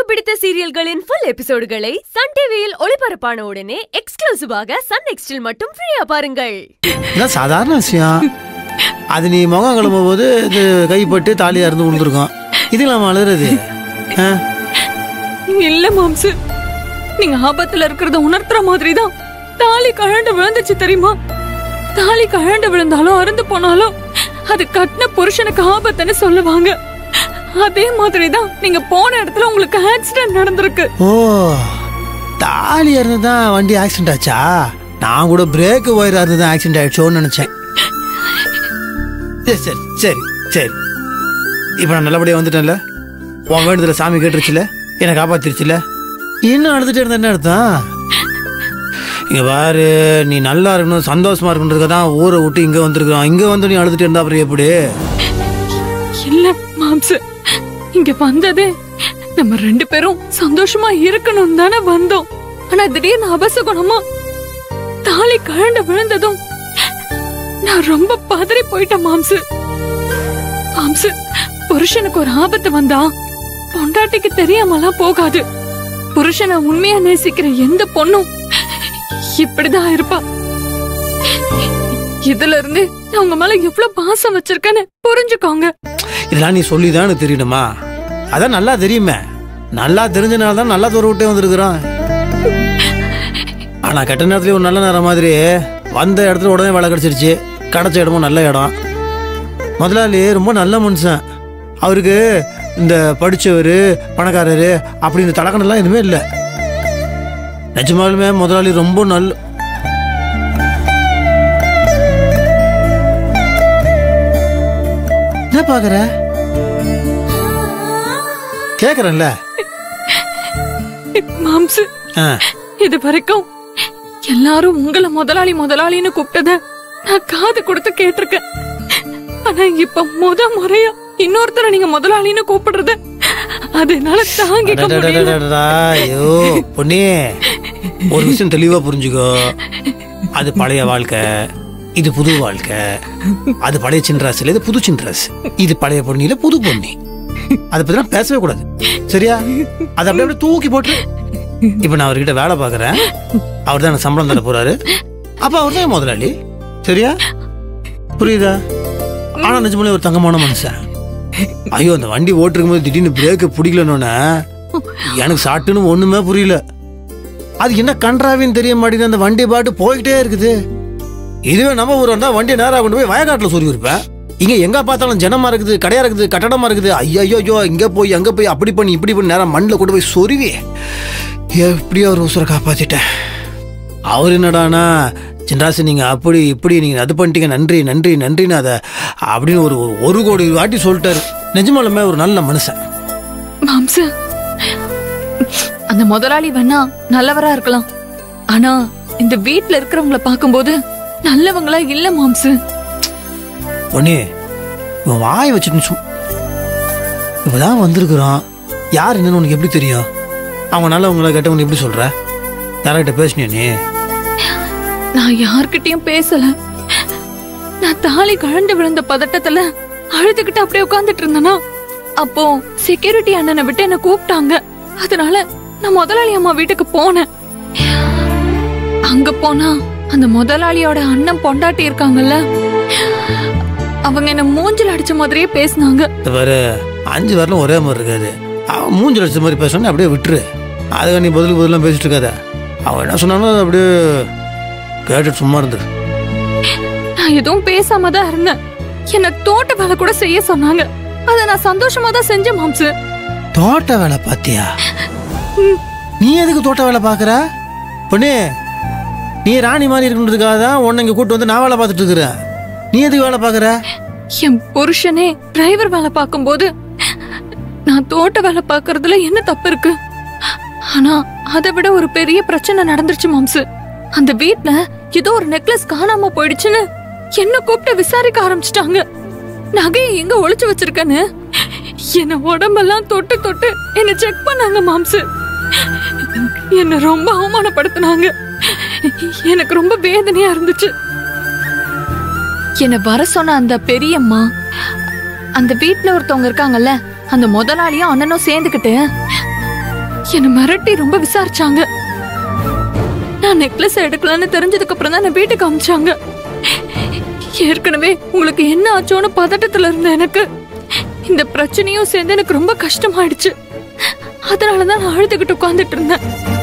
பிடித்த சீரியல்களின் full எபிசோடுகளை Sun டிவியில் ஒளிபரப்பான உடனே எக்ஸ்க்ளூசிவாக சன் நெக்ஸ்டில் மட்டும் ஃப்ரீயா பாருங்கள் இதெல்லாம் சாதாரண விஷயம் அது நீ முகம் கழுவும் போது இது கைப்பட்டு தாலியா இருந்து விழுந்துருக்கும் இது நம்ம அழுறது ஆ? இல்ல மாம்சு நீங்க ஆபத்துல இருக்கிறத உணர்த்துற மாதிரி தான் தாலி கழண்டு விழுந்துச்சு தெரியுமா தாலி கழண்டு விழுந்தாலும் அருந்து போனாலும் அது கட்டின புருஷனுக்கு ஆபத்துன்னு சொல்லுவாங்க அதே மாதிரி தான் நீங்க போன இடத்துல உங்களுக்கு ஆக்சிடென்ட் நடந்திருக்கு ஓ தாலி இருந்து தான் வண்டி ஆக்சிடென்ட் ஆச்சா நான் கூட பிரேக் ஒயரா இருந்து தான் ஆக்சிடென்ட் ஆயிடுச்சோன்னு நினைச்சேன் சரி சரி சரி சரி இப்போ நான் நல்லபடியாக வந்துட்டேன்ல உன் வேண்டுதல சாமி கேட்டுருச்சுல என்னை காப்பாத்திருச்சுல இன்னும் அழுதுட்டு இருந்த என்ன அர்த்தம் இங்க பாரு நீ நல்லா இருக்கணும் சந்தோஷமா இருக்கணுன்றதுக்கு தான் ஊரை விட்டு இங்க வந்திருக்கிறோம் இங்க வந்து நீ அழுதுட்டு இருந்தா அப்புறம் எப்படி இல்ல மாம்சு இங்க வந்ததே நம்ம ரெண்டு பேரும் சந்தோஷமா இருக்கணும் தானே வந்தோம் ஆனா திடீர்னு அபசகுணமா தாலி கழண்டு விழுந்ததும் நான் ரொம்ப பதறி போயிட்டேன் மாம்சு மாம்சு புருஷனுக்கு ஒரு ஆபத்து வந்தா பொண்டாட்டிக்கு தெரியாமலாம் போகாது புருஷனை உண்மையா நேசிக்கிற எந்த பொண்ணும் இப்படிதான் இருப்பா இதுல இருந்து நான் உங்க மேல எவ்வளவு பாசம் வச்சிருக்கேன்னு புரிஞ்சுக்கோங்க இதெல்லாம் நீ சொல்லி தான் எனக்கு தெரியணுமா அதான் நல்லா தெரியுமே நல்லா தெரிஞ்சனால தான் நல்லா தூர விட்டே வந்திருக்கிறோம் ஆனா கெட்ட நேரத்துல ஒரு நல்ல நேரம் மாதிரி வந்த இடத்துல உடனே வேலை கிடைச்சிருச்சு கிடைச்ச இடமும் நல்ல இடம் முதலாளி ரொம்ப நல்ல மனுஷன் அவருக்கு இந்த படிச்சவர் பணக்காரரு அப்படின்னு தலக்கணெல்லாம் எதுவுமே இல்லை நிஜமாலுமே முதலாளி ரொம்ப நல்ல என்ன பாக்குற கேக்குறேன்ல மாம்சு ஆ, இது வரைக்கும் எல்லாரும் உங்களை முதலாளி முதலாளின்னு கூப்பிட்டத நான் காது கொடுத்து கேட்டிருக்கேன் ஆனா இப்ப முத முறையா இன்னொருத்தரை நீங்க முதலாளின்னு கூப்பிடுறத அது என்னால தாங்கிக்க முடியல அடடடடடடா, ஐயோ பொண்ணே ஒரு விஷயம் தெளிவா புரிஞ்சுக்கோ அது பழைய வாழ்க்கை இது புது வாழ்க்கை அது பழைய சின்ராஸ் இல்ல இது புது சின்ராஸ் இது பழைய பொண்ணு இல்ல புது பொண்ணு அதை பத்தி பேசவே கூடாது சரியா அதை அப்படியே அப்படியே தூக்கி போட்டு இப்ப நான் அவர்கிட்ட வேலை பாக்குறேன் அவர் தான் எனக்கு சம்பளம் தர போறாரு அப்ப அவர் தான் என் முதலாளி சரியா புரியுதா ஆனா நிஜமாலே ஒரு தங்கமான மனுஷன் ஐயோ அந்த வண்டி ஓட்டிருக்கும் போது திடீர்னு பிரேக்கு பிடிக்கலன்னொன்னே எனக்கு சாட்டுன்னு ஒண்ணுமே புரியல அது என்ன கன்றாவின்னு தெரிய மாட்டேங்குது அந்த வண்டி பாட்டு போய்கிட்டே இருக்குது இதுவே நம்ம ஊர் வந்தா வண்டியை நேரா கொண்டு போய் வயக்காட்டுல சொருவி இருப்பேன் இங்க எங்க பார்த்தாலும் ஜனமா இருக்குது கடையா இருக்குது கட்டடமா இருக்குது ஐயோ ஐயோ இங்க போய் அங்க போய் அப்படி பண்ணி இப்படி பண்ணி நேரா மண்ணில் கொண்டு போய் சொருவி எப்படியோ ஒரு உசுரை காப்பாத்திட்டேன் அவர் என்னடானா சின்ராசி நீங்க அப்படி இப்படி நீங்க அது பண்ணிட்டீங்க நன்றி நன்றி நன்றின்னு அதை அப்படின்னு ஒரு ஒரு- ஒரு கோடி வாட்டி சொல்லிட்டாரு நிஜமாலுமே ஒரு நல்ல மனுஷன் மாம்சு அந்த முதலாளி வேணா நல்லவரா இருக்கலாம் ஆனா இந்த வீட்ல இருக்கிறவங்கள பாக்கும்போது நல்லவங்களா இல்ல மாம்சு பொண்ணே இவன் வாய் வச்சுட்டு சும் இப்பதான் வந்திருக்கிறான் யார் என்னன்னு உனக்கு எப்படி தெரியும் அவங்க நல்லவங்கள கேட்டவங்க எப்படி சொல்ற யார்கிட்ட பேசுனியா நீ நான் யார்கிட்டயும் பேசல நான் தாலி கழண்டு விழுந்த பதட்டத்துல அழுதுகிட்டு அப்படியே உட்கார்ந்துட்டு இருந்தேனா அப்போ செக்யூரிட்டி அண்ணனை விட்டு என்ன கூப்பிட்டாங்க அதனால நான் முதலாளி அம்மா வீட்டுக்கு போனேன் அங்க போனா அந்த முதலாளியோட அண்ணன் பொண்டாட்டி இருக்காங்கல்ல அவங்க என்ன மூஞ்சில அடிச்ச மாதிரியே பேசினாங்க இந்த பாரு அஞ்சு வரலும் ஒரே மாதிரி இருக்காது அவன் மூஞ்சி அடிச்ச மாதிரி பேசணும் அப்படியே விட்டுரு அதுக்கு நீ பதிலுக்கு பதிலாம் பேசிட்டு இருக்காத அவன் என்ன சொன்னாலும் அதை அப்படியே கேட்டுட்டு சும்மா இருந்துரு நான் எதுவும் பேசாம தான் இருந்தேன் என்ன தோட்ட வேலை கூட செய்ய சொன்னாங்க அத நான் சந்தோஷமா தான் செஞ்சேன் மாம்சு தோட்ட வேலை பாத்தியா நீ எதுக்கு தோட்ட வேலை பாக்குற பொண்ணு நீ ராணி மாதிரி இருக்குன்றதுக்காக தான் உன்னை இங்க கூட்டு வந்து நான் வேலை பார்த்துட்டு இருக்கிறேன் நீ எதுக்கு வேலை பாக்குற என் புருஷனே டிரைவர் வேலை பார்க்கும்போது நான் தோட்ட வேலை பார்க்கறதுல என்ன தப்பு இருக்கு ஆனா அதை விட ஒரு பெரிய பிரச்சனை நடந்துருச்சு மாம்சு அந்த வீட்ல ஏதோ ஒரு நெக்லஸ் காணாம போயிடுச்சுன்னு என்ன கூப்பிட்டு விசாரிக்க ஆரம்பிச்சிட்டாங்க நகையை எங்க ஒளிச்சு வச்சிருக்கேன்னு என்ன உடம்பெல்லாம் தொட்டு தொட்டு என்ன செக் பண்ணாங்க மாம்சு என்ன ரொம்ப அவமானப்படுத்தினாங்க எனக்கு ரொம்ப வேதனையா இருந்துச்சு என்ன வர சொன்ன அந்த பெரியம்மா அந்த வீட்ல ஒருத்தவங்க இருக்காங்கல்ல அந்த முதலாளியும் அண்ணனும் சேர்ந்துக்கிட்டு என்னை மிரட்டி ரொம்ப விசாரிச்சாங்க நான் நெக்லஸ் எடுக்கலாம்னு தெரிஞ்சதுக்கு அப்புறம் தான் என்னை வீட்டுக்கு அமிச்சாங்க ஏற்கனவே உங்களுக்கு என்ன ஆச்சோன்னு பதட்டத்துல இருந்த எனக்கு இந்த பிரச்சனையும் சேர்ந்து எனக்கு ரொம்ப கஷ்டமாயிடுச்சு அதனாலதான் நான் அழுதுகிட்டு உட்கார்ந்துட்டு இருந்தேன்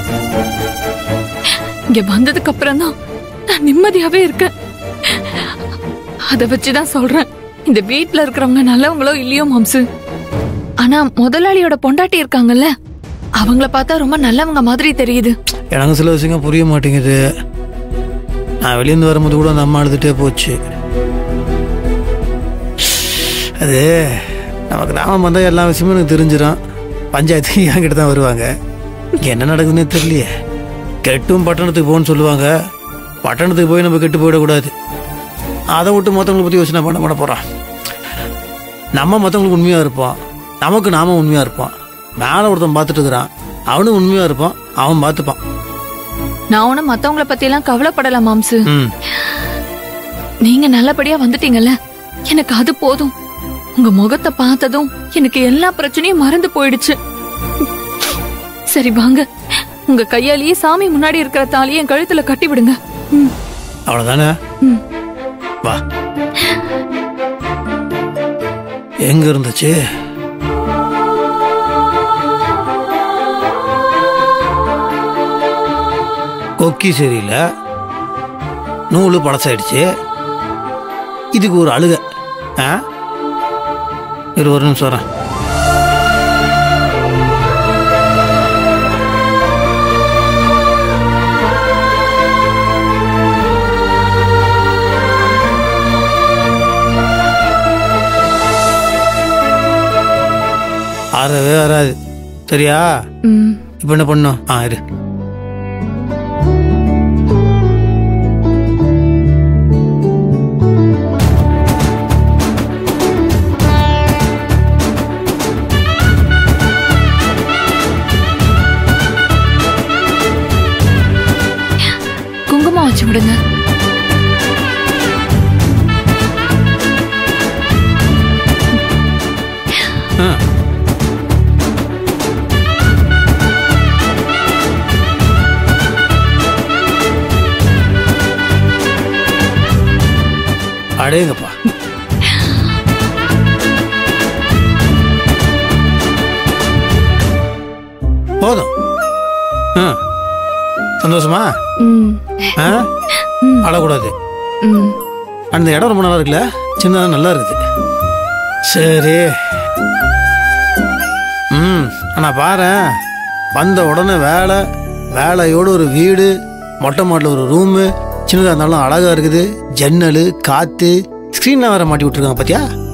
இங்க வந்ததுக்கு அப்புறம் தான் நான் நிம்மதியாவே இருக்கேன் அத வச்சுதான் சொல்றேன் இந்த வீட்ல இருக்கிறவங்க நல்லவங்களோ இல்லையோ மாம்சு ஆனா முதலாளியோட பொண்டாட்டி இருக்காங்கல்ல அவங்கள பார்த்தா ரொம்ப நல்லவங்க மாதிரி தெரியுது எனக்கு சில விஷயங்கள் புரிய மாட்டேங்குது நான் வெளியேந்து வரும்போது கூட அந்த அம்மா அழுதுகிட்டே போச்சு அது நம்ம கிராமம் வந்தால் எல்லா விஷயமும் எனக்கு தெரிஞ்சிடும் பஞ்சாயத்துக்கு என்கிட்ட தான் வருவாங்க இங்கே என்ன நடக்குதுன்னே தெரியலையே கெட்டும் பட்டணத்துக்கு போகணும்னு சொல்லுவாங்க பட்டணத்துக்கு போய் நம்ம கெட்டு போயிடக்கூடாது அதை விட்டு மற்றவங்களை பற்றி யோசனை பண்ண பண்ண போகிறான் நம்ம மற்றவங்களுக்கு உண்மையாக இருப்போம் நமக்கு நாம உண்மையாக இருப்போம் மேலே ஒருத்தன் பார்த்துட்டு இருக்கிறான் அவனும் உண்மையாக இருப்பான் அவன் பார்த்துப்பான் நான் ஒண்ணும் மத்தவங்கள பத்தி எல்லாம் கவலைப்படல மாம்சு ம் நீங்க நல்லபடியா வந்துட்டீங்கல்ல எனக்கு அது போதும் உங்க முகத்தை பார்த்ததும் எனக்கு எல்லா பிரச்சனையும் மறந்து போயிடுச்சு சரி வாங்க உங்க கையாலேயே சாமி முன்னாடி இருக்கிற தாலியை என் கழுத்துல கட்டி விடுங்க ம், அவ்வளோதானே ம். வா எங்க இருந்துச்சு கொக்கி சரியில்லை நூலு பழசாயிடுச்சு இதுக்கு ஒரு அழுக ஆ இரு ஒரு நிமிஷம் வரேன் ஆறவே வராது சரியா ம். இப்போ என்ன பண்ணும் ஆ இரு குங்குமம் வச்சு விடுங்க ஆ அடேங்கப்பா போதும் ஆ சந்தோஷமா ம், ஆ அழக்கூடாது ம். அந்த இடம் ரொம்ப நல்லா இருக்குல்ல சின்னதாக நல்லா இருக்குது சரி ம் ஆனால் பாரு வந்த உடனே வேலை வேலையோட ஒரு வீடு மொட்டை மாட்டில் ஒரு ரூமு சின்னதாக இருந்தாலும் அழகாக இருக்குது ஜன்னல் காற்று ஸ்க்ரீனில் வேற மாட்டி விட்ருக்காங்க பார்த்தியா